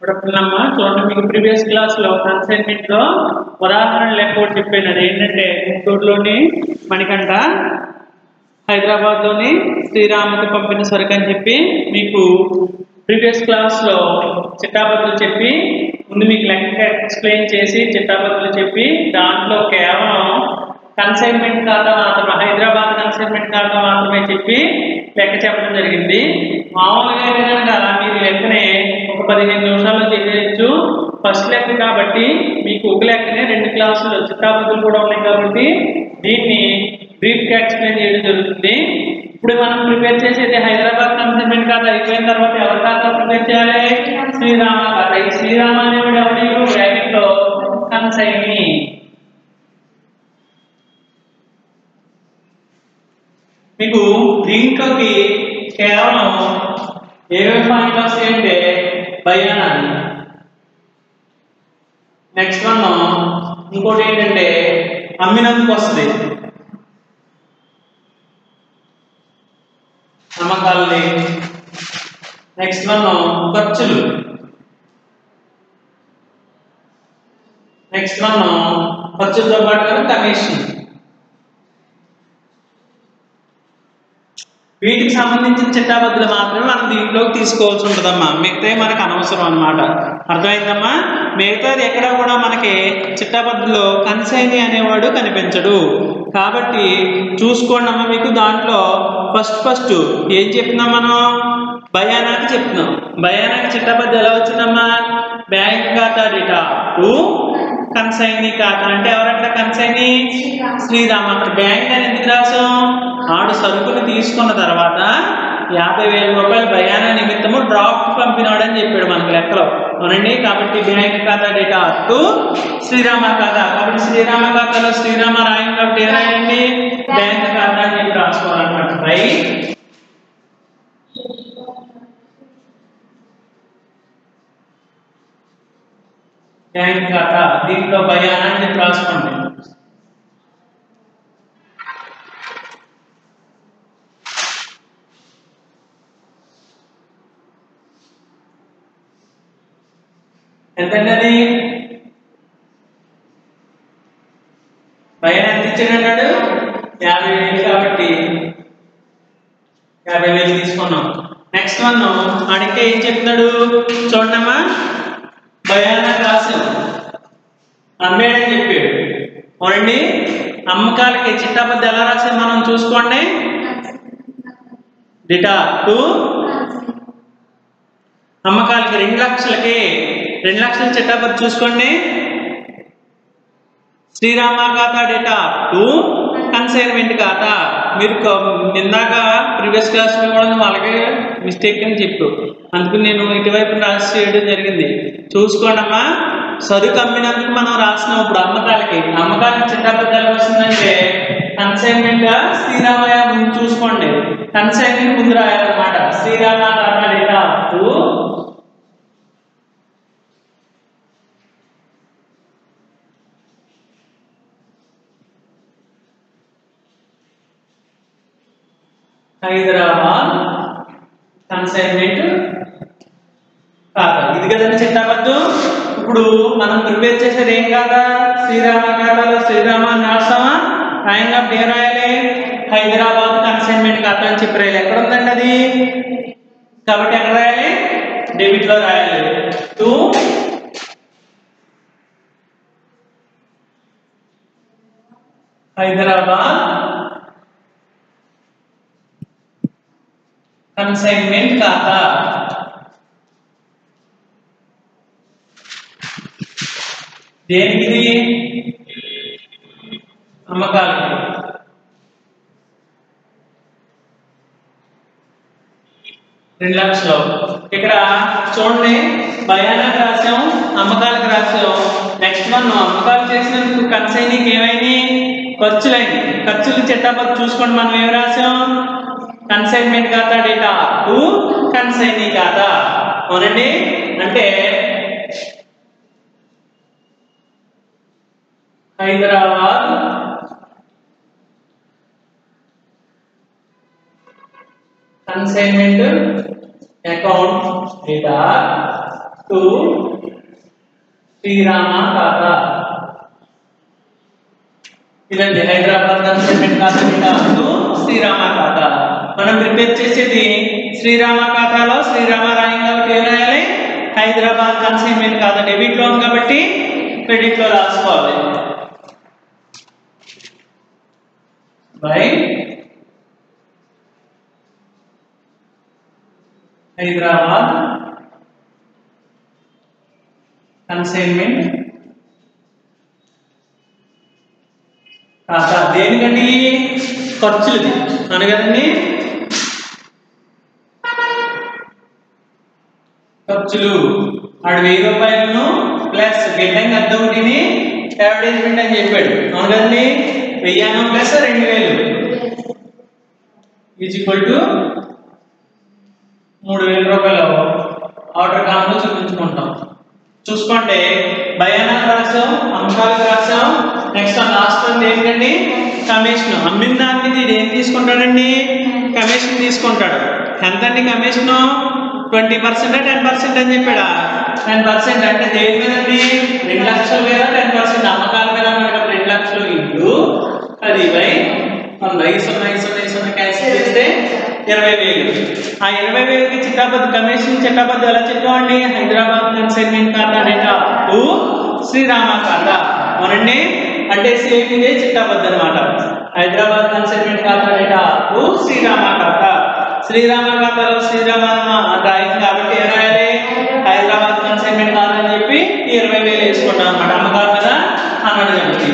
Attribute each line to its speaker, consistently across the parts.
Speaker 1: పిల్లమ్మ చూడండి మీకు previous class లో కన్సైన్మెంట్ లో ఉదాహరణ లెక్క ఒకటి చెప్పాను అది ఏంటంటే గుంటూరులోని మణికంఠ హైదరాబాద్ లోని శ్రీరాముకి పంపిన సరుకు అని చెప్పి మీకు ప్రీవియస్ క్లాస్ లో చిట్టాబద్దులు చెప్పి ముందు మీకు లెక్క ఎక్స్ప్లెయిన్ చేసి చిట్టాబద్దులు చెప్పి దాంట్లో కేవలం కన్సైన్మెంట్ ఖాతా మాత్రమే హైదరాబాద్ కన్సైన్మెంట్ ఖాతా మాత్రమే చెప్పి లెక్క చెప్పడం జరిగింది మామూలుగా అయితే కనుక మీరు లెక్కనే ఒక పదిహేను నిమిషాల్లో చేసేయచ్చు ఫస్ట్ లెక్క కాబట్టి మీకు ఒక లెక్కనే రెండు క్లాసులు చిట్టాబద్దులు కూడా ఉన్నాయి కాబట్టి దీన్ని బ్రీఫ్ గా ఎక్స్ప్లెయిన్ చేయడం జరుగుతుంది ఇప్పుడు మనం ప్రిపేర్ చేసేది హైదరాబాద్ కన్సైన్మెంట్ ఖాతా అయిపోయిన తర్వాత ఎవరి ఖాతా ప్రిపేర్ చేయాలి శ్రీరామ ఖాతా ఈ శ్రీరామ అనేవాడు ఎవరు బ్రాకెట్ లో కన్సైని మీకు దీంట్లోకి కేవలం ఏమేమి పాయింట్లు వస్తాయంటే భయానాది నెక్స్ట్ వన్ ఇంకోటి ఏంటంటే అమ్మినందుకు వస్తుంది అమ్మకాలని నెక్స్ట్ వన్ ఖర్చులు నెక్స్ట్ వన్ ఖర్చులతో పాటు కమిషన్ వీటికి సంబంధించిన చిట్టాబద్దులు మాత్రమే మనం దీంట్లోకి తీసుకోవాల్సి ఉంటుందమ్మా మిగతాయి మనకు అనవసరం అన్నమాట అర్థమైందమ్మా మిగతాది ఎక్కడ కూడా మనకి చిట్టాబద్దులో కన్సైని అనేవాడు కనిపించడు కాబట్టి చూసుకోండి అమ్మా మీకు దాంట్లో ఫస్ట్ ఫస్ట్ ఏం చెప్తున్నాం మనం భయానాకి చెప్తున్నాం భయానాకి చిట్టాబద్దు ఎలా వచ్చిందమ్మా బ్యాంక్ ఖాతా డేటా టు కన్సైని ఖాతా అంటే ఎవరంట కన్సైని శ్రీరామ్ అక్కడ బ్యాంక్ అని ఎందుకు రాసాం ఆడు సరుకుని తీసుకున్న తర్వాత యాభై వేల రూపాయలు భయాన నిమిత్తము డ్రాఫ్ట్ పంపినాడు అని చెప్పాడు మనకి లెక్కలో అవునండి కాబట్టి బ్యాంక్ ఖాతా డేటా టు శ్రీరామ ఖాతా కాబట్టి శ్రీరామ ఖాతాలో శ్రీరామ రాయం కాబట్టి ఏ రాయండి బ్యాంక్ ఖాతా అని చెప్పి రాసుకోవాలన్నమాట రైట్ బ్యాంక్ ఖాతా దీంట్లో భయాన అని చెప్పి రాసుకోండి ఎంతండి అది భయం ఎంత ఇచ్చాడు అన్నాడు యాభై వేలు కాబట్టి యాభై వేలు తీసుకున్నాం నెక్స్ట్ వన్ అడిగితే ఏం చెప్తున్నాడు చూడమ్మా భయాన రాశాం అమ్మేడని చెప్పాడు అవునండి అమ్మకాలకి చిట్టాబద్ద ఎలా రాసాం మనం చూసుకోండి డిటా టూ అమ్మకాలకి రెండు లక్షలకి రెండు లక్షల చిట్టాపతి చూసుకోండి శ్రీరామ ఖాతా డేటా టూ కన్సైన్మెంట్ ఖాతా మీరు క- ఇందాక ప్రీవియస్ క్లాస్ కూడా వాళ్ళకి మిస్టేక్ అని చెప్పు అందుకు నేను ఇటువైపు రాసి చేయడం జరిగింది చూసుకోండి అమ్మా సరుకు అమ్మినందుకు మనం రాసినాం ఇప్పుడు అమ్మకాలకి అమ్మకాలకి చిట్టాపతి ఎలా వస్తుందంటే కన్సైన్మెంట్ గా శ్రీరామయ్య ముందు చూసుకోండి కన్సైన్మెంట్ ముందు రాయాలన్నమాట శ్రీరామ ఖాతా డేటా టూ హైదరాబాద్ కన్సైన్మెంట్ ఖాతా ఇది కదండి చిట్టాబద్దు ఇప్పుడు మనం ప్రిపేర్ చేసేది ఏం కాదా శ్రీరామ ఖాతాలో శ్రీరామ అని రాస్తామా రాయంగా పేరు రాయాలి హైదరాబాద్ కన్సైన్మెంట్ ఖాతా అని చెప్పి రాయాలి ఎక్కడ ఉందండి అది కాబట్టి ఎక్కడ రాయాలి డెబిట్ లో రాయాలి టూ హైదరాబాద్ కన్సైన్మెంట్ ఖాతా దేనికి అమ్మకాలకి రెండు లక్షలు ఇక్కడ చూడండి భయానకు రాసాం అమ్మకాలకు రాసాం నెక్స్ట్ వన్ అమ్మకాలు చేసినందుకు కన్సైనీకి ఏమైంది ఖర్చులైంది ఖర్చులు చెట్టాపతి చూసుకోండి మనం ఏం రాసాం కన్సైన్మెంట్ ఖాతా డేటా టు కన్సైనీ ఖాతా అవునండి అంటే Hyderabad consignment account data to Srirama ఖాతా ఇదండి హైదరాబాద్ కన్సల్టెంట్ ఖాతా డేటా టు శ్రీరామ ఖాతా మనం ప్రిపేర్ చేసేది శ్రీరామ ఖాతాలో శ్రీరామ రాయం కాబట్టి ఏం రాయాలి హైదరాబాద్ కన్సైన్మెంట్ ఖాతా డెబిట్ లో ఉంది కాబట్టి క్రెడిట్ లో రాసుకోవాలి బై హైదరాబాద్ కన్సైన్మెంట్ ఖాతా దేనికండి ఖర్చులది అవును కదండి ఖర్చులు ఆడు వెయ్యి రూపాయలను ప్లస్ గిడ్డంగి అద్దె ఒకటిని అడ్వర్టైజ్మెంట్ అని చెప్పాడు అవును కదండి వెయ్యాను ప్లస్ రెండు వేలు ఈజ్ ఈక్వల్ టు మూడు వేల రూపాయలు ఆర్డర్ కాలంలో చూపించుకుంటాం చూసుకోండి భయానకు రాసాం అంశాలకు రాసాం నెక్స్ట్ లాస్ట్ వన్ ఏంటండి కమిషన్ అమ్మిన దాని మీద ఇది ఏం తీసుకుంటాడండి కమిషన్ తీసుకుంటాడు ఎంత అండి commission twenty percent ten percent అని చెప్పాడా టెన్ పర్సెంట్ అంటే దేని మీద అండి రెండు లక్షల మీద టెన్ పర్సెంట్ అమ్మకాల మీద మనకు రెండు లక్షలు ఇంటూ పది బై వంద ఈ సున్నా ఈ సున్నా ఈ సున్నా క్యాన్సిల్ చేస్తే ఇరవై వేలు ఆ ఇరవై వేలకి చిట్టాపద్దు కమిషన్ చిట్టాపద్దు ఎలా చెప్పామండి హైదరాబాద్ కన్సైన్మెంట్ ఖాతా డేటా టు శ్రీరామ ఖాతా అవునండి అంటే సేమ్ ఇదే చిట్టాపద్దు అనమాట హైదరాబాద్ కన్సైన్మెంట్ ఖాతా డేటా టు శ్రీరామ ఖాతా శ్రీరామ ఖాతాలో శ్రీరామ డ్రాయింగ్ కాబట్టి ఏం రాయాలి హైదరాబాద్ కన్సైన్మెంట్ ఖాతా అని చెప్పి ఈ ఇరవై వేలు వేసుకుంటాం అనమాట అమ్మకాల మీద అన్నాడు కాబట్టి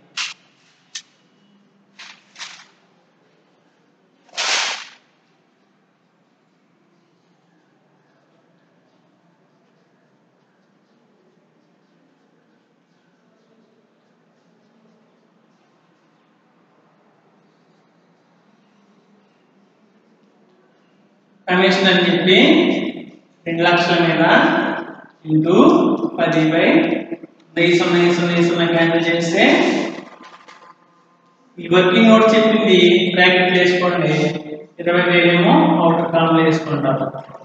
Speaker 1: కమిషన్ అని చెప్పి రెండు లక్షల మీద ఇంటూ పది బై వెయ్యి సున్నా వెయ్యి సున్నా వెయ్యి సున్నా క్యాన్సిల్ చేస్తే ఈ వర్కింగ్ నోట్ చెప్పింది బ్రాకెట్ వేసుకోండి ఇరవై వేలేమో అవుటర్ కాలంలో వేసుకుంటారు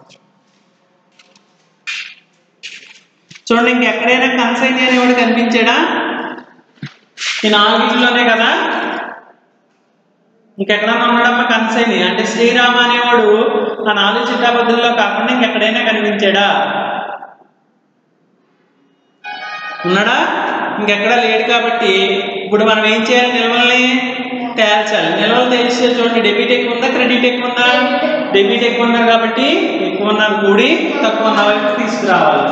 Speaker 1: చూడండి ఇంకెక్కడైనా కన్సైన్ అనేవాడు కనిపించాడా ఈ నాలుగిట్లోనే కదా ఇంకెక్కడన్నా ఉన్నాడమ్మా కన్సైన్ అంటే శ్రీరామ అనేవాడు ఆ నాలుగు చిట్టాబద్దుల్లో కాకుండా ఇంకెక్కడైనా కనిపించాడా ఉన్నాడా ఇంకెక్కడా లేడు కాబట్టి ఇప్పుడు మనం ఏం చేయాలి నిల్వల్ని తేల్చాలి నిల్వలు తేల్చే చూడండి డెబిట్ ఎక్కువ ఉందా క్రెడిట్ ఎక్కువ ఉందా డెబిట్ ఎక్కువ ఉన్నారు కాబట్టి ఎక్కువ ఉన్నారు కూడి తక్కువ ఉన్న వైపు తీసుకురావాలి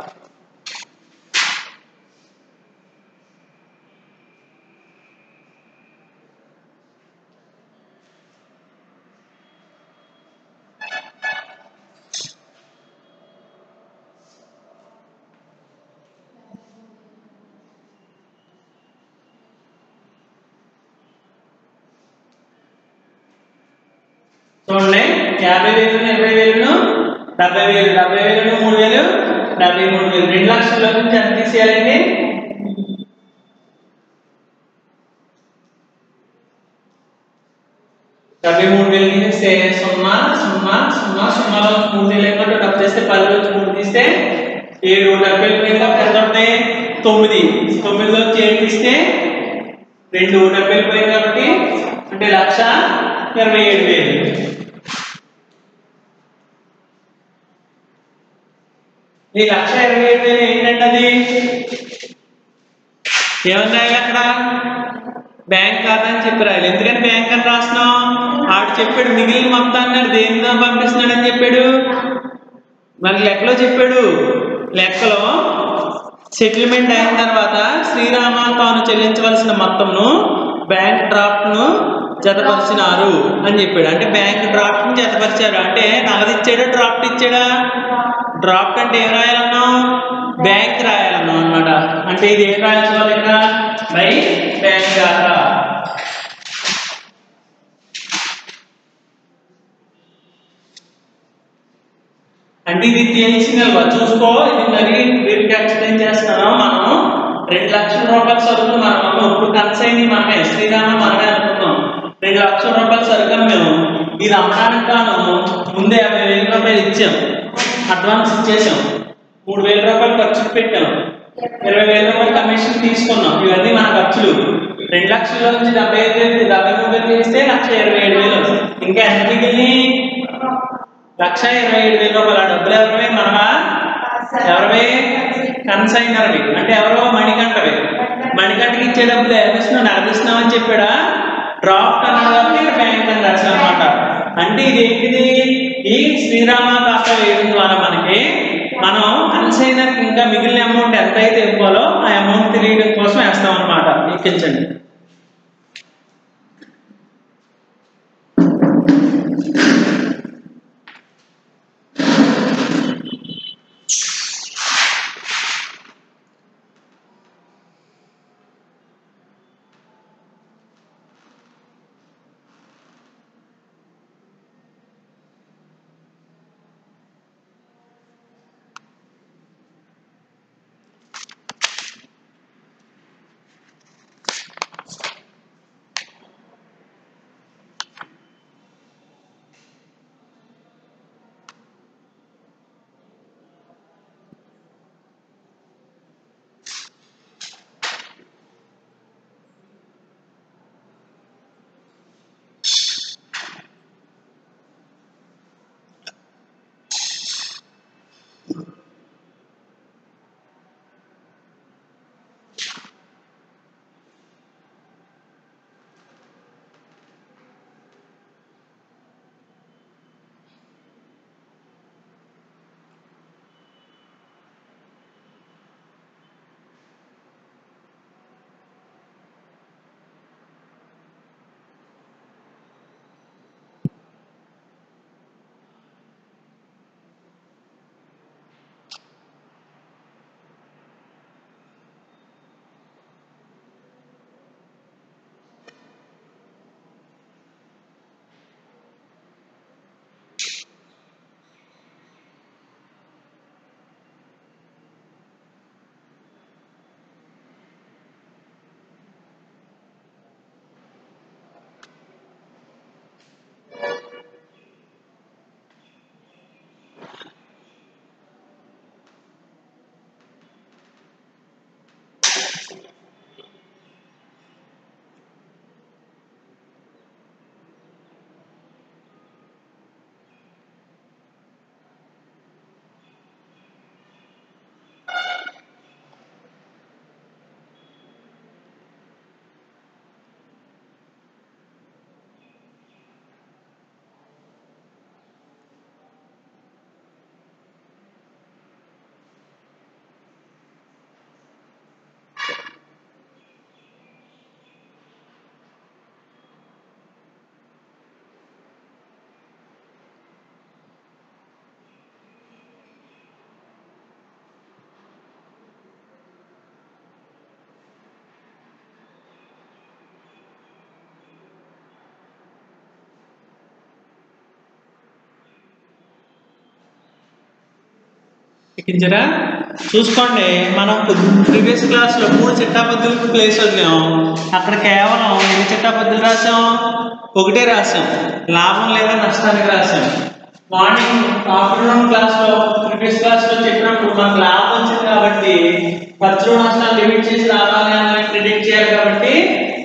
Speaker 1: చూడండి యాభై వేలను ఇరవై వేలను డెబ్బై వేలు డెబ్బై వేలను మూడు వేలు డెబ్బై మూడు వేలు రెండు లక్షల నుంచి ఎంత తీసేయాలండి డెబ్బై మూడు వేలు తీస్తే సున్నా సున్నా సున్నా సున్నాలో నుంచి మూడు వేలు ఏమంటే డబ్బు చేస్తే పది నుంచి మూడు తీస్తే ఏడు డెబ్బై వేలు కాబట్టి ఎంత ఉంటాయి తొమ్మిది తొమ్మిదిలో నుంచి ఏడు తీస్తే రెండు డెబ్బై పోయింది కాబట్టి అంటే లక్ష ఇరవై ఏడు వేలు ఈ లక్ష ఇరవై ఏడు వేలు ఏంటంటే అది ఏమన్నాయి అక్కడ బ్యాంక్ ఖాతా అని చెప్పి రాయాలి ఎందుకని బ్యాంక్ అని రాస్తున్నాం ఆడు చెప్పాడు మిగిలిన మొత్తాన్ని దేనిలో పంపిస్తున్నాడు అని చెప్పాడు మనకి లెక్కలో చెప్పాడు లెక్కలో సెటిల్మెంట్ అయిన తర్వాత శ్రీరామ తాను చెల్లించవలసిన మొత్తంను బ్యాంక్ డ్రాఫ్ట్ ను జతపరిచినారు అని చెప్పాడు అంటే బ్యాంక్ డ్రాఫ్ట్ ని జతపరిచారు అంటే నగదు ఇచ్చాడా డ్రాఫ్ట్ ఇచ్చాడా డ్రాఫ్ట్ అంటే ఏం రాయాలన్నాం బ్యాంక్ రాయాలన్నాం అన్నమాట అంటే ఇది ఏం రాయాల్సిన వాళ్ళు ఇక్కడ బై బ్యాంక్ ఖాతా అంటే ఇది తెలిసిన చూసుకో ఇది మరి వీరికి ఎక్స్ప్లెయిన్ చేస్తాను మనం రెండు లక్షల రూపాయల సరుకులు మనం అమ్మాం ఇప్పుడు కన్సైన్ మనమే శ్రీరామ మనమే అనుకున్నాం రెండు లక్షల రూపాయల సరుకు మేము ఇది అమ్మడానికి గాను ముందే యాభై వేల రూపాయలు ఇచ్చాం అడ్వాన్స్ ఇచ్చేసాం మూడు వేల రూపాయలు ఖర్చులు పెట్టాం ఇరవై వేల రూపాయలు కమిషన్ తీసుకున్నాం ఇవన్నీ మన ఖర్చులు రెండు లక్షల నుంచి డెబ్బై ఐదు వేలు డెబ్బై మూడు వేలు చేస్తే లక్ష ఇరవై ఏడు వేలు ఇంకా ఎంత మిగిలింది లక్ష ఇరవై ఏడు వేల రూపాయలు ఆ డబ్బులు ఎవరివే మనమా ఎవరివే కన్సైనర్వి అంటే ఎవరో మణికంటవి మణికంటకి ఇచ్చే డబ్బులు ఏమిస్తున్నావు నగదిస్తున్నావు అని చెప్పాడా డ్రాఫ్ట్ అన్నాడు కాబట్టి ఇక్కడ బ్యాంక్ అని రాశాను అనమాట అంటే ఇది ఏంటిది ఈ శ్రీరామ ఖాతా వేయడం ద్వారా మనకి మనం కన్సైనర్ ఇంకా మిగిలిన అమౌంట్ ఎంత అయితే ఇవ్వాలో ఆ అమౌంట్ తెలియడం కోసం వేస్తాం అనమాట ఎక్కించండి ఎక్కించరా చూసుకోండి మనం ప్రీవియస్ క్లాస్ లో మూడు చిట్టాపద్ధతులకు ప్లేస్ వదిలాం అక్కడ కేవలం ఎన్ని చిట్టాపద్ధతులు రాసాం ఒకటే రాసాం లాభం లేదా నష్టానికి రాసాం మార్నింగ్ ఆఫ్టర్నూన్ క్లాస్ లో ప్రీవియస్ క్లాస్ లో చెప్పినప్పుడు మనకు లాభం వచ్చింది కాబట్టి ఖర్చులు నష్టాలు లిమిట్ చేసి లాభాలు ప్రిడిక్ట్ చేయాలి కాబట్టి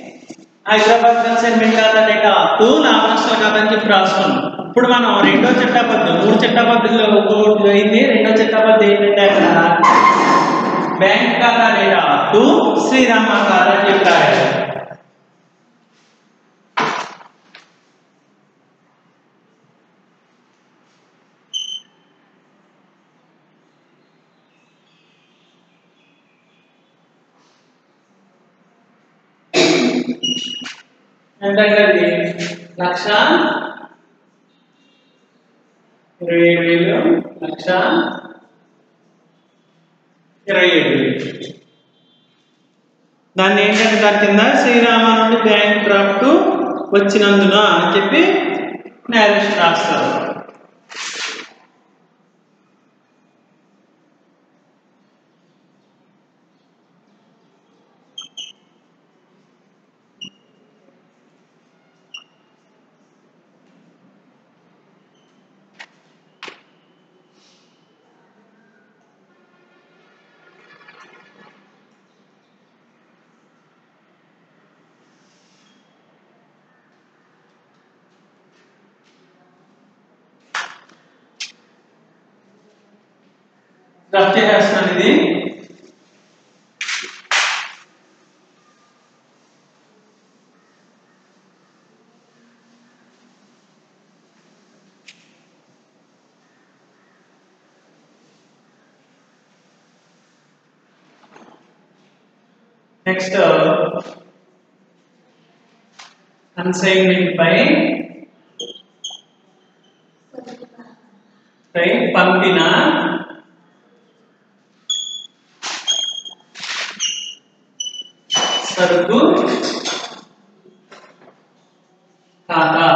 Speaker 1: హైదరాబాద్ కన్సైన్మెంట్ ఖాతా డేటా టూ లాభ నష్టాల ఖాతా అని చెప్పి రాసుకున్నాం ఇప్పుడు మనం రెండో చట్టబద్ధం మూడు చట్టబద్ధంలో ఒక్కొక్కటి అయింది రెండో చట్టబద్ధం ఏంటంటే అక్కడ బ్యాంక్ ఖాతా డేటా టూ శ్రీరామ ఖాతా అని చెప్పి రాయాలి ఏంటంటే అది లక్ష ఇరవై ఏడు వేలు లక్ష ఇరవై ఏడు వేలు దాన్ని ఏంటంటే దాని కింద శ్రీరామ నుండి బ్యాంక్ డ్రాఫ్ట్ వచ్చినందున అని చెప్పి నేరేషన్ రాస్తారు రఫ్ చేసేస్తున్నాను ఇది నెక్స్ట్ అన్సైన్మెంట్ పై పై పంపిన సరుకు ఖాతా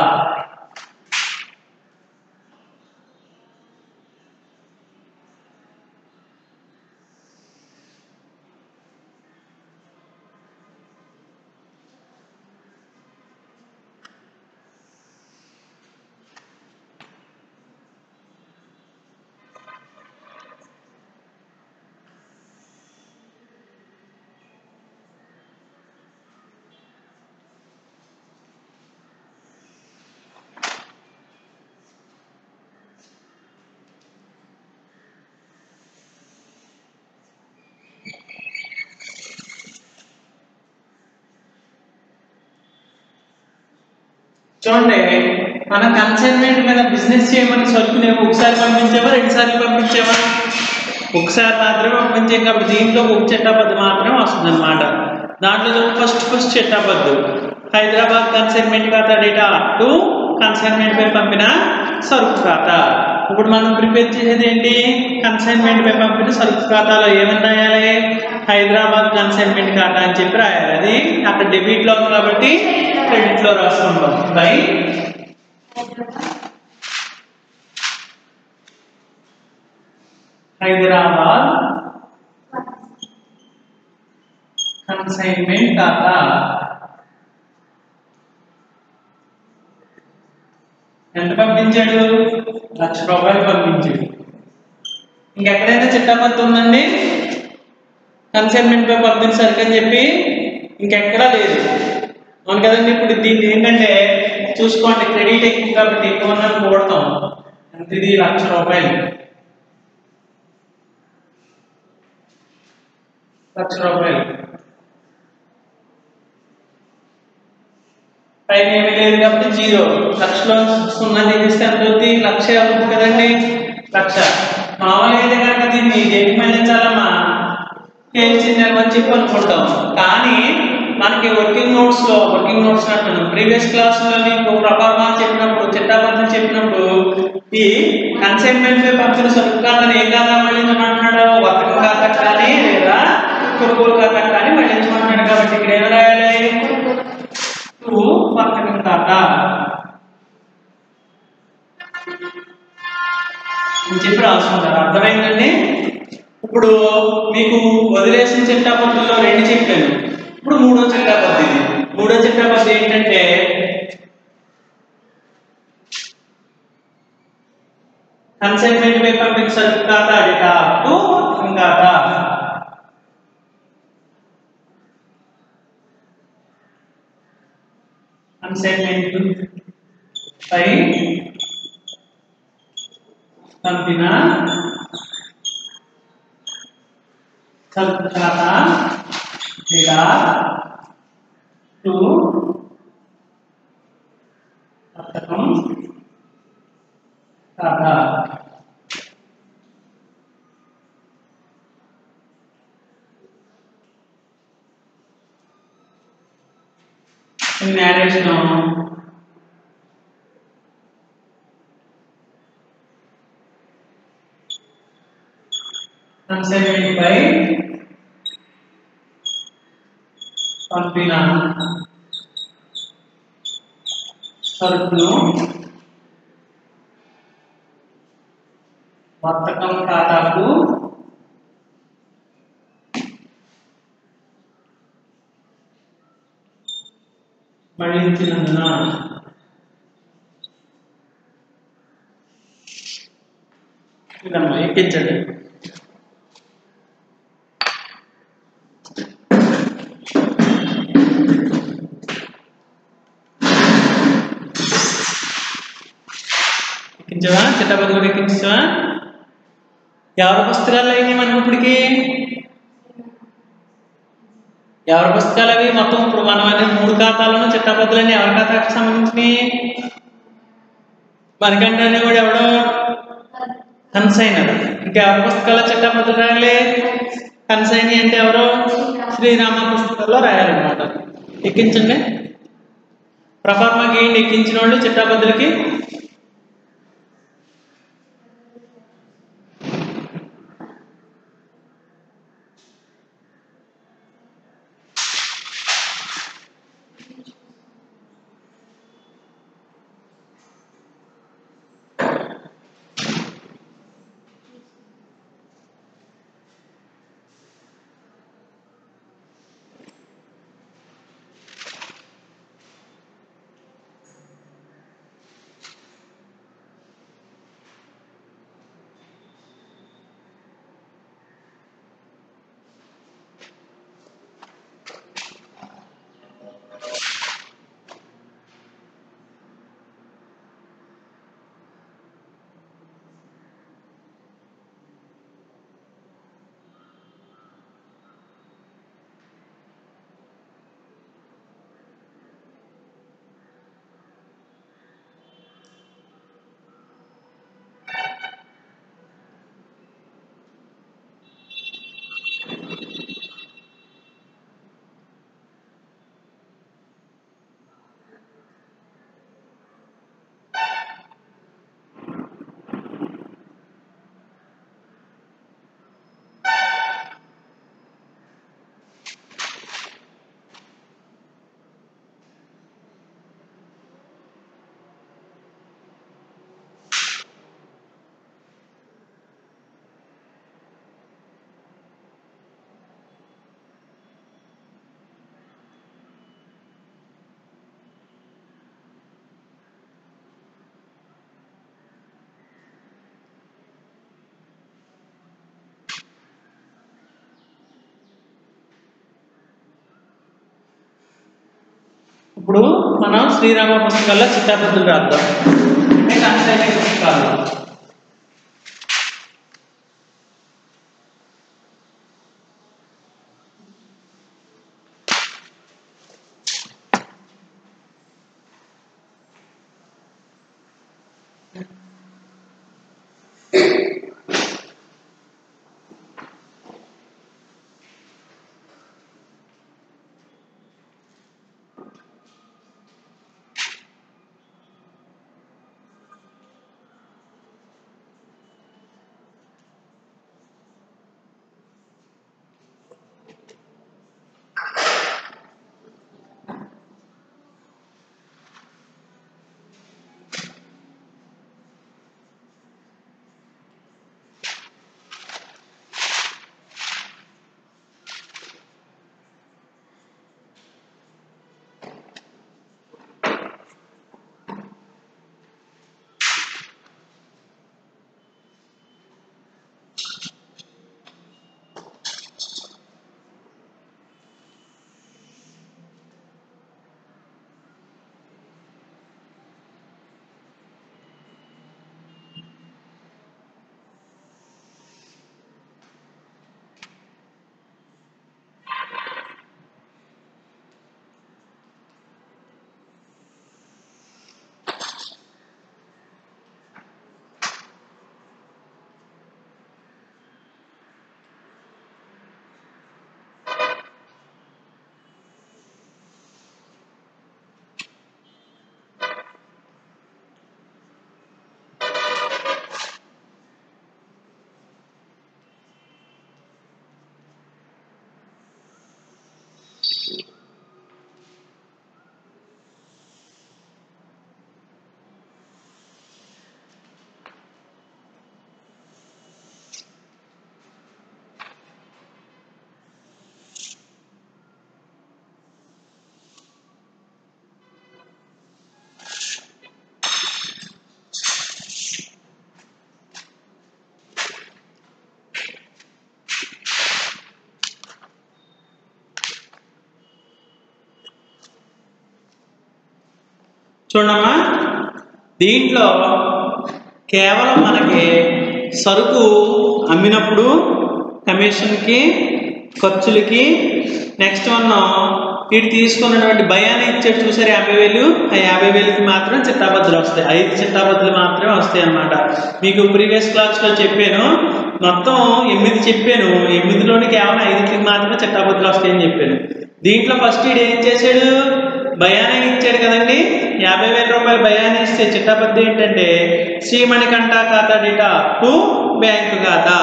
Speaker 1: చూడండి మన కన్సైన్మెంట్ మీద బిజినెస్ చేయమని సరుకుని ఒకసారి పంపించేవా రెండు సార్లు పంపించేవా ఒకసారి మాత్రమే పంపించాం కాబట్టి దీంట్లో ఒక చిట్టాపద్దు మాత్రమే వస్తుంది అనమాట దాంట్లో ఫస్ట్ ఫస్ట్ చిట్టాపద్దు హైదరాబాద్ కన్సైన్మెంట్ ఖాతా డేటా టు కన్సైన్మెంట్ పై పంపిన సరుకు ఖాతా ఇప్పుడు మనం ప్రిపేర్ చేసేది ఏంటి కన్సైన్మెంట్ పై పంపిన సరుకు ఖాతాలో ఏమని రాయాలి హైదరాబాద్ కన్సైన్మెంట్ ఖాతా అని చెప్పి రాయాలి అది అక్కడ డెబిట్ లో ఉంది కాబట్టి క్రెడిట్ లో రాసుకుంటాం బై హైదరాబాద్ కన్సైన్మెంట్ ఖాతా ఎంత పంపించాడు లక్ష రూపాయలు పంపించాడు ఇంకెక్కడైనా చిట్టాపత్తి ఉందండి కన్సైన్మెంట్ పై పంపించారు అని చెప్పి ఇంకెక్కడా లేదు అవును కదండి ఇప్పుడు దీన్ని ఏంటంటే చూసుకోండి క్రెడిట్ ఎక్కువ కాబట్టి ఎక్కువ ఉన్నది కూడతాం ఎంత ఇది లక్ష రూపాయలు లక్ష రూపాయలు పైన ఏమీ లేదు కాబట్టి జీరో లక్షలో సున్నా తీసేస్తే ఎంత అవుతుంది లక్ష అవుతుంది కదండి లక్ష మామూలుగా అయితే కనుక దీన్ని దేనికి మళ్ళించాలమ్మా తేల్చింది అని చెప్పి అనుకుంటాం కానీ మనకి వర్కింగ్ నోట్స్ లో వర్కింగ్ నోట్స్ అంటున్నాం ప్రీవియస్ క్లాస్ లో మీకు ప్రపర్మా చెప్పినప్పుడు చిట్టాపత్రం చెప్పినప్పుడు ఈ కన్సైన్మెంట్ పై పంపిన సరుకు ఖాతాని ఏ ఖాతా మళ్ళించమంటున్నాడు వర్తక ఖాతా కానీ లేదా కొనుగోలు ఖాతా కానీ మళ్ళించమంటున్నాడు కాబట్టి ఇక్కడ ఏం రాయాలి టు వర్తకం ఖాతా అని చెప్పి రాసుకుంటారు అర్థమైందండి ఇప్పుడు మీకు వదిలేసిన చిట్టాపత్తుల్లో రెండు చెప్పాను ఇప్పుడు మూడో చిట్టాపత్తి ఇది మూడో చిట్టాపత్తి ఏంటంటే కన్సైన్మెంట్ పై పంపించిన ఖాతా డేటా టు వర్కింగ్ ఖాతా కన్సైన్మెంట్ పై పంపిన సరుకు ఖాతా డేటా టు వర్తకం ఖాతా మ్యారేజ్ కన్సైన్మెంట్ పై పంపిన సరుకును వర్తకం ఖాతాకు మళ్ళించినందున ఇదమ్మా ఎక్కించండి ఎక్కించవా చిట్టపతి కూడా ఎక్కించవా ఎవరి పుస్తకాలు అయినాయి మనకి ఇప్పటికి ఎవరి పుస్తకాలు అవి మొత్తం ఇప్పుడు మనం అనేది మూడు ఖాతాలను చిట్టాపద్దులని ఎవరి ఖాతాకి సంబంధించినవి మనకంటే కూడా ఎవడో కన్సైనర్ ఇంకా ఎవరి పుస్తకాల్లో చిట్టాపద్దులు రాయాలి కన్సైని అంటే ఎవరు శ్రీరామ పుస్తకాల్లో రాయాలన్నమాట ఎక్కించండి ప్రఫార్మా గేయండి ఎక్కించిన వాళ్ళు చిట్టాపద్దులకి ఇప్పుడు మనం శ్రీరామ పుస్తకాల్లో చిట్టాపద్దులు రాద్దాం అంటే కన్సైన్ పుస్తకాలు చూడమ్మా దీంట్లో కేవలం మనకి సరుకు అమ్మినప్పుడు కమిషన్కి ఖర్చులకి నెక్స్ట్ వన్ వీడు తీసుకున్నటువంటి భయాన్ని ఇచ్చాడు చూసారు యాభై వేలు ఆ యాభై వేలకి మాత్రం చిట్టాబద్దులు వస్తాయి ఐదు చిట్టాబద్దులు మాత్రమే వస్తాయి అన్నమాట మీకు ప్రీవియస్ క్లాస్లో చెప్పాను మొత్తం ఎనిమిది చెప్పాను ఎనిమిదిలోని కేవలం ఐదుకి మాత్రమే చిట్టాబద్దులు వస్తాయని చెప్పాను దీంట్లో ఫస్ట్ వీడు ఏం చేశాడు భయాన్ని ఇచ్చాడు కదండి యాభై వేల రూపాయలు భయాన్ని ఇస్తే చిట్టాబద్దు ఏంటంటే శ్రీమణికంఠ ఖాతా డేటా టు బ్యాంకు ఖాతా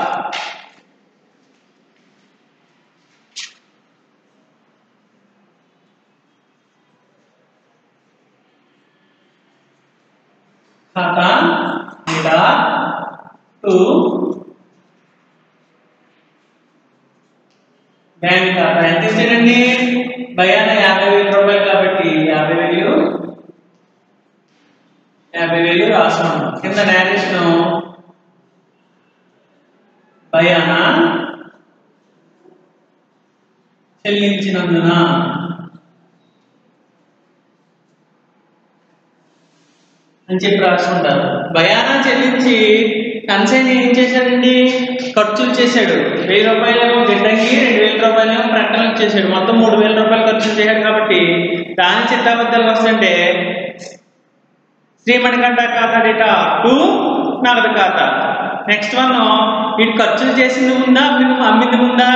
Speaker 1: ఖాతా డేటా టు బ్యాంక్ ఖాతా ఎంత ఇచ్చాడండి భయాన యాభై వేల రూపాయలు కాబట్టి యాభై వేలు యాభై వేలు రాసాము కింద నేరేషన్ భయాన చెల్లించినందున అని చెప్పి రాసుకుంటారు భయానా చెల్లించి కన్సైన్ ఏం చేశాడండి ఖర్చులు చేశాడు వెయ్యి రూపాయలు గిడ్డంగి రెండు వేల రూపాయలు ప్రకటనలు చేశాడు మొత్తం మూడు వేల రూపాయలు ఖర్చులు చేశాడు కాబట్టి దాని చిట్టాబద్దాలకు వస్తుంటే శ్రీమణికంఠ ఖాతా డేటా టు నగదు ఖాతా నెక్స్ట్ వన్ వీడు ఖర్చులు చేసింది ముందా అమ్మింది అమ్మింది ముందా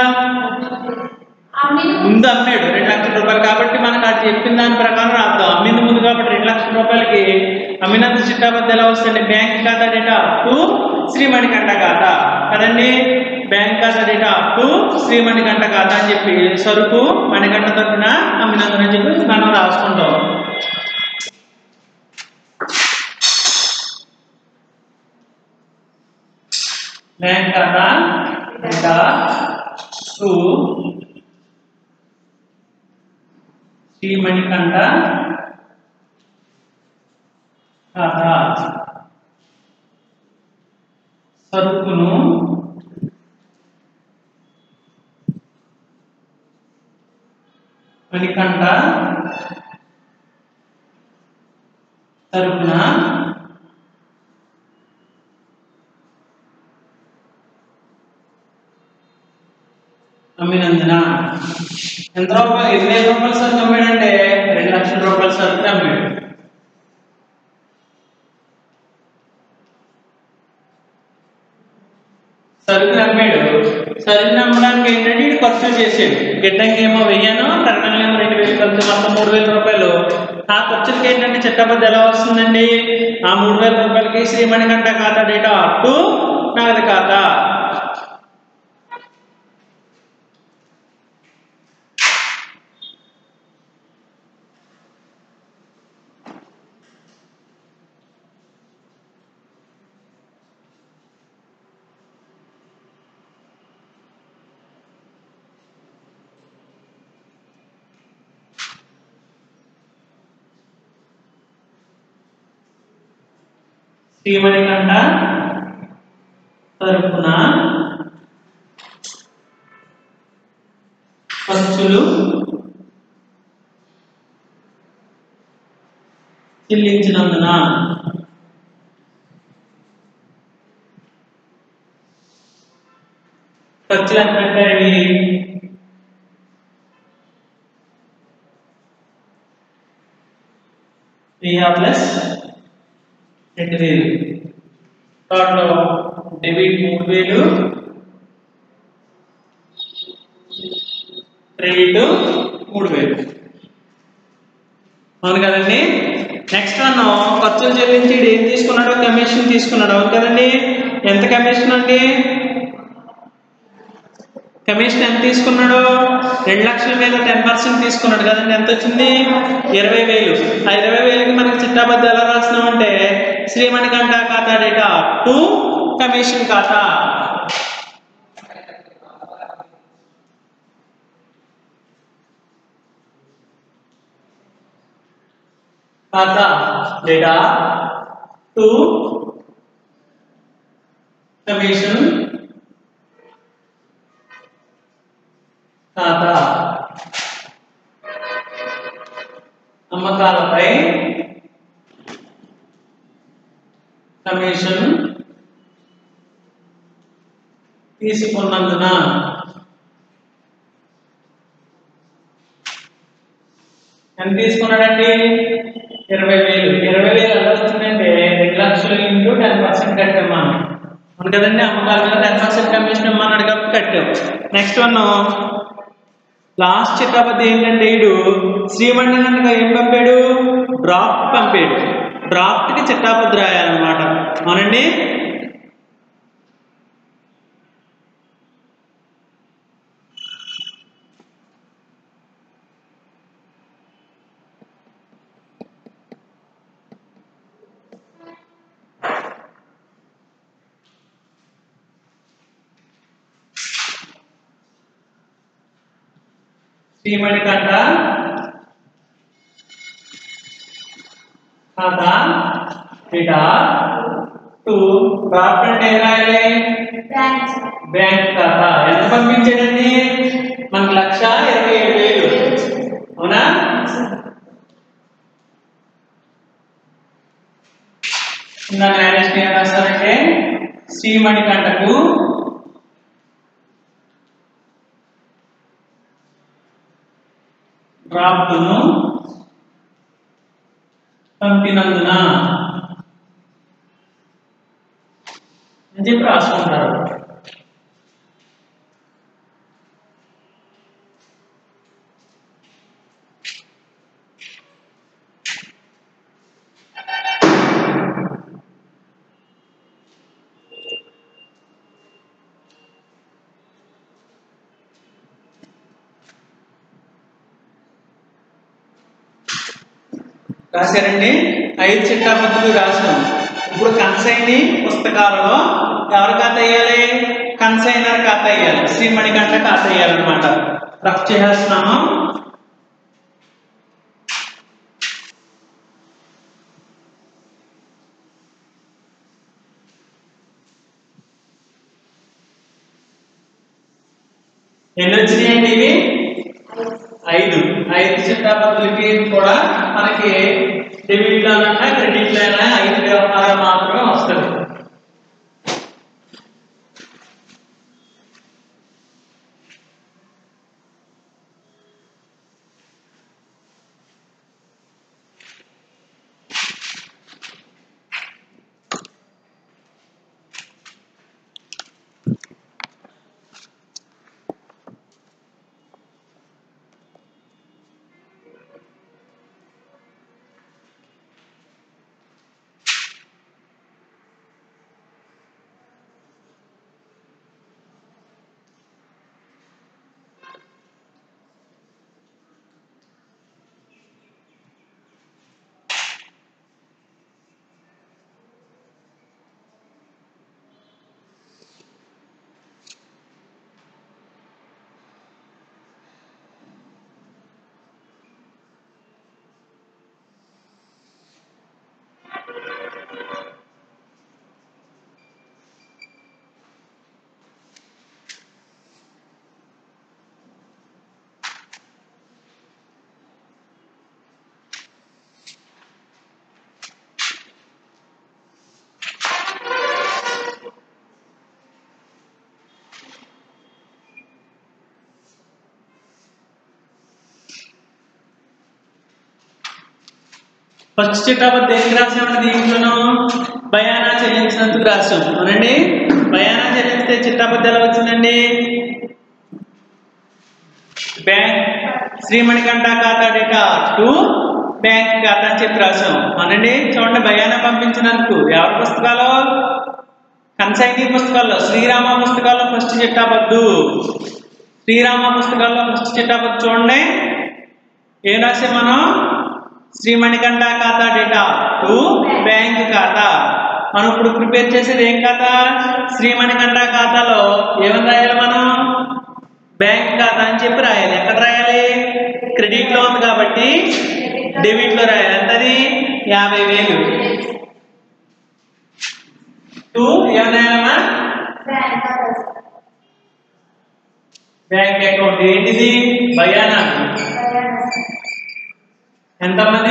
Speaker 1: ముందు అమ్మాడు రెండు లక్షల రూపాయలు కాబట్టి మనకు అది చెప్పిన దాని ప్రకారం రాద్దాం అమ్మింది ముందు కాబట్టి రెండు లక్షల రూపాయలకి అమ్మినంత చిట్టాబద్ద ఎలా వస్తుంది బ్యాంక్ ఖాతా డేటా టు శ్రీమణికంఠ ఖాతా కదండి బ్యాంక్ ఖాతా డేటా టు శ్రీమణికంఠ ఖాతా అని చెప్పి సరుకు మణికంఠ తరఫున అమ్మినందున చెప్పి మనం రాసుకుంటాం బ్యాంక్ ఖాతా డేటా టు శ్రీమణికంఠ ఖాతా సరుకును మణికంఠ తరపున అమ్మినందున ఎంత రూపాయలు ఎన్ని వేల రూపాయల సరుకు అమ్మాడంటే రెండు లక్షల రూపాయల సరుకు అమ్మాడు సరుకులు అమ్మాడు సరుకులు అమ్మడానికి ఏంటంటే ఇటు ఖర్చు చేసాడు గిడ్డంగి ఏమో వెయ్యాను ప్రకటనలు ఏమో రెండు వేలు ఖర్చు మొత్తం మూడు వేల రూపాయలు ఆ ఖర్చులకి ఏంటంటే చిట్టబద్ద ఎలా వస్తుందండి ఆ మూడు వేల రూపాయలకి శ్రీమణికంఠ ఖాతా డేటా టు నగదు ఖాతా శ్రీమణికంఠ తరపున ఖర్చులు చెల్లించినందున ఖర్చులు అంటే అవి వెయ్యి ప్లస్ రెండు వేలు దాంట్లో డెబిట్ మూడు వేలు క్రెడిట్ మూడు వేలు అవును కదండి నెక్స్ట్ వన్ ఖర్చులు చెల్లించి ఈడు ఏం తీసుకున్నాడో కమిషన్ తీసుకున్నాడు అవును కదండి ఎంత కమిషన్ అండి కమిషన్ ఎంత తీసుకున్నాడు రెండు లక్షల మీద టెన్ పర్సెంట్ తీసుకున్నాడు కదండి ఎంత వచ్చింది ఇరవై వేలు ఆ ఇరవై వేలకి మనకి చిట్టాబద్ద ఎలా రాస్తున్నామంటే శ్రీమణికంఠ ఖాతా డేటా టు కమిషన్ ఖాతా ఖాతా డేటా టు కమిషన్ ఖాతా అమ్మకాలపై కమిషన్ తీసుకున్నందున ఎంత తీసుకున్నాడండి ఇరవై వేలు ఇరవై వేలు ఎలా వచ్చిందంటే రెండు లక్షలు ఇంటూ టెన్ పర్సెంట్ కట్టాం మనం అవును కదండి అమ్మకాల మీద టెన్ పర్సెంట్ కమిషన్ ఇమ్మన్నాడు కాబట్టి కట్టాం నెక్స్ట్ వన్ లాస్ట్ చిట్టాపతి ఏంటంటే వీడు శ్రీమండనంగా ఏం పంపాడు డ్రాఫ్ట్ పంపాడు డ్రాఫ్ట్ కి చిట్టాపతి రాయాలన్నమాట అవునండి శ్రీమణికంఠ ఖాతా డేటా టు డ్రాఫ్ట్ అంటే ఏం రాయాలి బ్యాంక్ ఖాతా ఎంత పంపించాడండి మనకు లక్ష ఇరవై ఏడు వేలు అవునా ఇందాక మేనేజ్ ఏం రాస్తారంటే శ్రీమణికంఠకు డ్రాఫ్ట్ను పంపినందున అని చెప్పి రాసుకుంటారు రాశారండి ఐదు చిట్టాపత్తులు రాసాం ఇప్పుడు కన్సైని పుస్తకాలలో ఎవరు ఖాతా వేయాలి కన్సైనర్ ఖాతా వేయాలి శ్రీమణికంఠ ఖాతా వేయాలన్నమాట రఫ్ చేస్తున్నాము ఎన్ని వచ్చినాయండి ఇవి ఐదు ఐదు చిట్టాపత్తులకి కూడా మనకి డెబిట్ లోనైనా క్రెడిట్ లోనైనా ఐదు వ్యవహారాలు మాత్రమే వస్తుంది ఫస్ట్ చిట్టాపత్ దేనికి రాసామని దీంట్లోనూ భయానా చెల్లించినందుకు రాసాం అవునండి భయానా చెల్లిస్తే చిట్టాపత్ ఎలా వచ్చిందండి బ్యాంక్ శ్రీమణికంఠ ఖాతా డేటా టు బ్యాంక్ ఖాతా అని చెప్పి రాసాం అవునండి చూడండి భయానా పంపించినందుకు ఎవరి పుస్తకాలు కన్సైనీ పుస్తకాల్లో శ్రీరామ పుస్తకాల్లో ఫస్ట్ చిట్టాపద్దు శ్రీరామ పుస్తకాల్లో ఫస్ట్ చిట్టాపద్దు చూడండి ఏం రాసాం మనం శ్రీమణికంఠ ఖాతా డేటా టు బ్యాంక్ ఖాతా మనం ఇప్పుడు ప్రిపేర్ చేసేది ఏం ఖాతా శ్రీమణికంఠ ఖాతాలో ఏమని రాయాలి మనం బ్యాంక్ ఖాతా అని చెప్పి రాయాలి ఎక్కడ రాయాలి క్రెడిట్ లో ఉంది కాబట్టి డెబిట్ లో రాయాలి ఎంతది యాభై వేలు టూ ఏమన్నా బ్యాంక్ అకౌంట్ ఏంటిది భయానా ఎంతమంది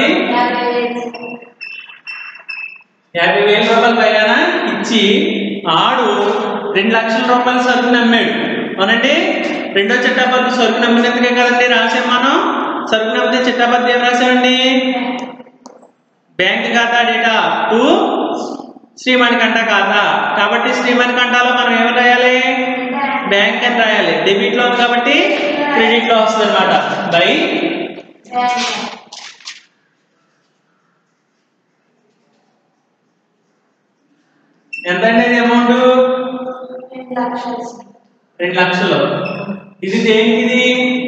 Speaker 1: యాభై వేల రూపాయలు పైన ఇచ్చి ఆడు రెండు లక్షల రూపాయలు సరుకుని అమ్మాడు అవునండి రెండో చిట్టాపద్దు సరుకుని అమ్మినందుకే కదండి రాసాం మనం సరుకుని అమ్మితే చిట్టాపద్దు ఏం రాసామండి బ్యాంక్ ఖాతా డేటా టు శ్రీమణికంఠ ఖాతా కాబట్టి శ్రీమణికంఠలో మనం ఏం రాయాలి బ్యాంక్ అని రాయాలి డెబిట్ లో ఉంది కాబట్టి క్రెడిట్ లో వస్తుంది అనమాట బై ఎంత అండి ఇది అమౌంట్ రెండు లక్షలు ఇది దేనికి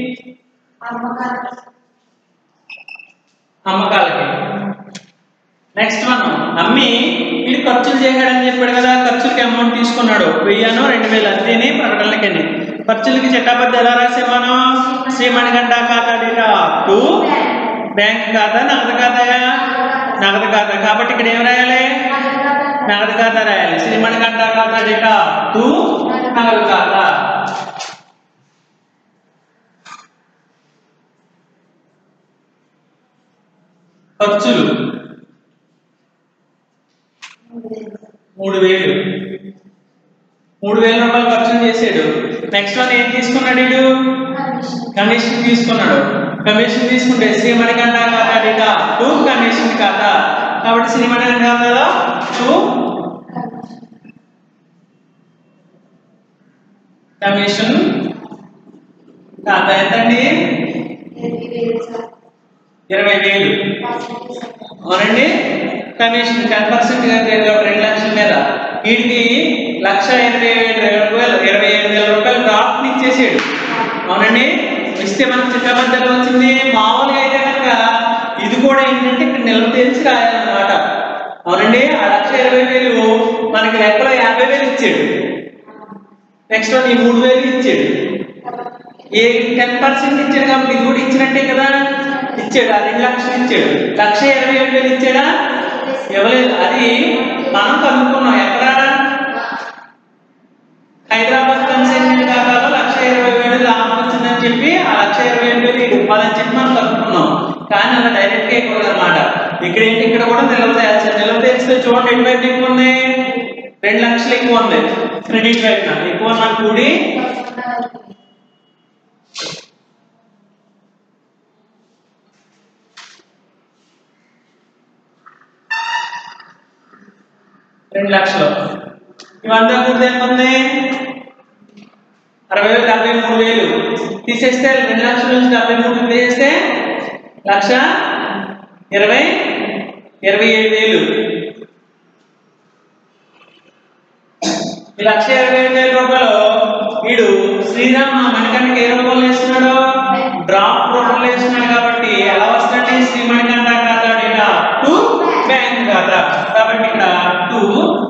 Speaker 1: అమ్మకాలకి నెక్స్ట్ మనం అమ్మి వీడు ఖర్చులు చేశాడని చెప్పాడు కదా ఖర్చులకి అమౌంట్ తీసుకున్నాడు వెయ్యాను రెండు వేలు అంతేని ప్రకటనలకని ఖర్చులకి చట్టాబద్ద ఎలా రాసే మనం శ్రీమణిగంట ఖాతా డేటా టు బ్యాంక్ ఖాతా నగదు ఖాతా నగదు ఖాతా కాబట్టి ఇక్కడ ఏం రాయాలి నగదు ఖాతా రాయాలి శ్రీమణిగంట ఖాతా డేటా టు నగదు ఖాతా ఖర్చులు మూడు వేలు మూడు వేల రూపాయలు ఖర్చు చేసాడు నెక్స్ట్ వన్ ఏం తీసుకున్నాడు వీడు కమిషన్ తీసుకున్నాడు కమిషన్ తీసుకుంటే శ్రీమణికంఠ ఖాతా డేటా టూ కమిషన్ ఖాతా కాబట్టి శ్రీమణికంఠ ఖాతాలో టూ కమిషన్ ఖాతా ఎంతండి ఇరవై వేలు అవునండి కమిషన్ టెన్ పర్సెంట్ రెండు లక్షల మీద వీటికి లక్ష ఎనభై వేల రూపాయలు ఇరవై ఐదు వేల రూపాయలు డ్రాఫ్ట్ ఇచ్చేసాడు అవునండి ఇస్తే మనకు చిట్టబద్దలు వచ్చింది మామూలుగా అయితే కనుక ఇది కూడా ఏంటంటే ఇక్కడ నిల్వ తెలిసి రాయాలన్నమాట అవునండి ఆ లక్ష ఇరవై వేలు మనకి లెక్కలో యాభై వేలు ఇచ్చాడు నెక్స్ట్ వన్ ఈ మూడు వేలు ఇచ్చాడు ఏ టెన్ పర్సెంట్ ఇచ్చాడు కాబట్టి ఇది కూడా ఇచ్చినట్టే కదా ఇచ్చాడు ఆ రెండు లక్షలు ఇచ్చాడు లక్ష ఇరవై ఏడు వేలు ఇచ్చాడా ఇవ్వలేదు అది మనం కనుక్కున్నాం ఎక్కడ హైదరాబాద్ కన్సైన్మెంట్ ఖాతాలో లక్ష ఇరవై వేలు లాభం వచ్చిందని చెప్పి ఆ లక్ష ఇరవై ఏడు వేలు ఇది పదని చెప్పి మనం కనుక్కున్నాం కానీ అలా డైరెక్ట్ గా ఇవ్వదు అనమాట ఇక్కడ ఏంటి ఇక్కడ కూడా నిల్వ తేల్చాలి నిల్వ తెలిస్తే చూడండి ఎటువైపు ఎక్కువ ఉంది రెండు లక్షలు ఎక్కువ ఉంది క్రెడిట్ వైపున ఎక్కువ నాకు కూడి రెండు లక్షలు ఇవంతా కూడితే ఎంత ఉంది అరవై వేలు డెబ్బై మూడు వేలు తీసేస్తే రెండు లక్షల నుంచి డెబ్బై మూడు తీసేస్తే లక్ష ఇరవై ఇరవై ఏడు వేలు ఈ లక్ష ఇరవై ఏడు వేల రూపాయలు వీడు శ్రీరామ్ మణికంఠకి ఏ రూపంలో వేస్తున్నాడు డ్రాఫ్ట్ రూపంలో వేస్తున్నాడు కాబట్టి ఎలా వస్తుందంటే శ్రీ మణికంఠ ఖాతా డేటా టు బ్యాంక్ ఖాతా కాబట్టి ఇక్కడ టు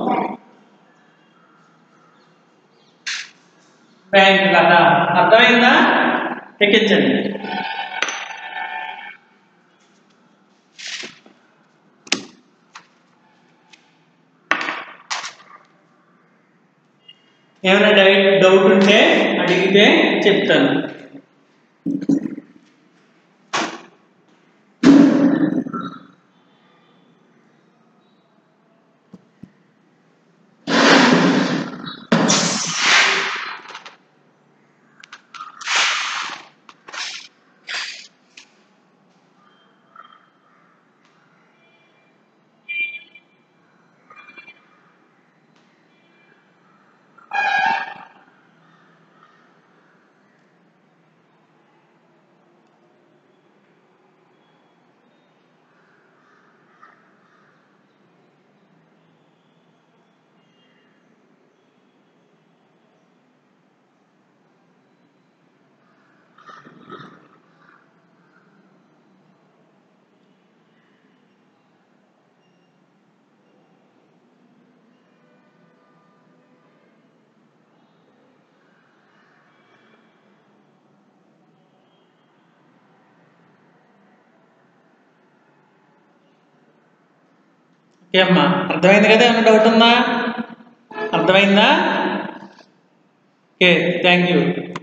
Speaker 1: బ్యాంక్ ఖాతా అర్థమైందా ఎక్కించండి ఏమైనా డౌట్ డౌట్ ఉంటే అడిగితే చెప్తాను ఓకే అమ్మా అర్థమైంది కదా ఏమైనా డౌట్ ఉందా అర్థమైందా ఓకే థ్యాంక్ యూ